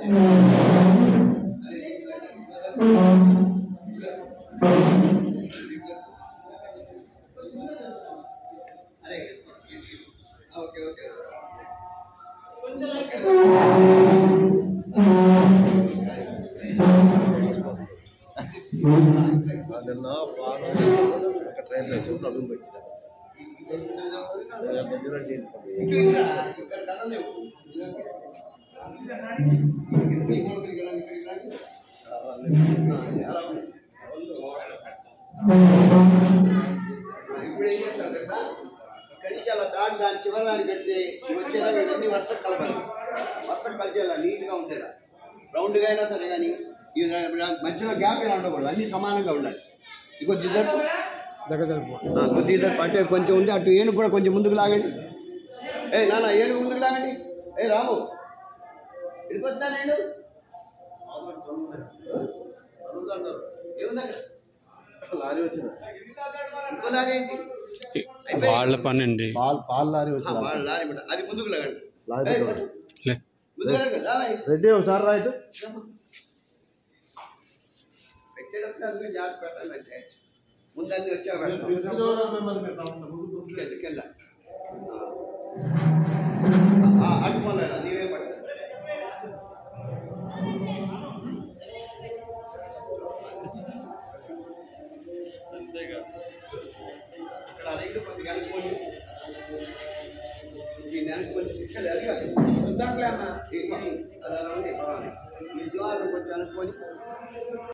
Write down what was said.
Okay okay నిన్న బాగా ఒక ట్రైన్ లో చూపు అడుగు పెట్టిన ఇక్కడ కథలు లేవు ఇప్పుడు ఏం చేస్తారు తెలుసా ఇక్కడి నుంచి అలా దాటి దాని చివరి దానికి పెడితే ఇవి వచ్చేలా ఇవన్నీ వరుసకు కలపాలి వరుసకు కలిసేలా నీట్గా ఉండేలా రౌండ్గా అయినా సరే కానీ ఇవి మధ్యలో గ్యాప్ ఇలా ఉండకూడదు అన్నీ సమానంగా ఉండాలి ఇది కొద్ది ఇద్దరు ఆ, కొద్ది ఇద్దరు అటు కొంచెం ఉంది అటు ఏనుగు కూడా కొంచెం ముందుకు లాగండి ఏ నాన్న ఏనుగు ముందుకు లాగండి ఏ రాము వెళ్ళిపోతున్నా నేను ఏముంది అక్కడ? లారీ వచ్చింది ఇంకో లారీ ఏంటి అయిపోయింది. వాళ్ళ పని అండి పాల్ పాల్ లారీ ఆ, వచ్చింది వాళ్ళ లారీ బిడ్డ. అది ముందుకు లాగండి లారీ ఏయ్, పెట్టు. లే ముందుకు లాగండి. రా భయ్. రెడ్డి ఒకసారి రైట్ పెట్టేటప్పుడు అందుకే జాగ్రత్త పెట్టాలి అంటే ముందు అన్ని వచ్చా పెడతాం కింద కింద అట్టుకోలేదా నీవే పట్టు ఇక్కడ రెండు కొద్దిగా అనుకోండి ఈ నెలకు కొంచెం ఇక్కడ అది కాదు వద్దాట్లే అన్న ఇది అది అలా ఉంది పర్వాలేదు ఈ శివారు కొంచెం అనుకోని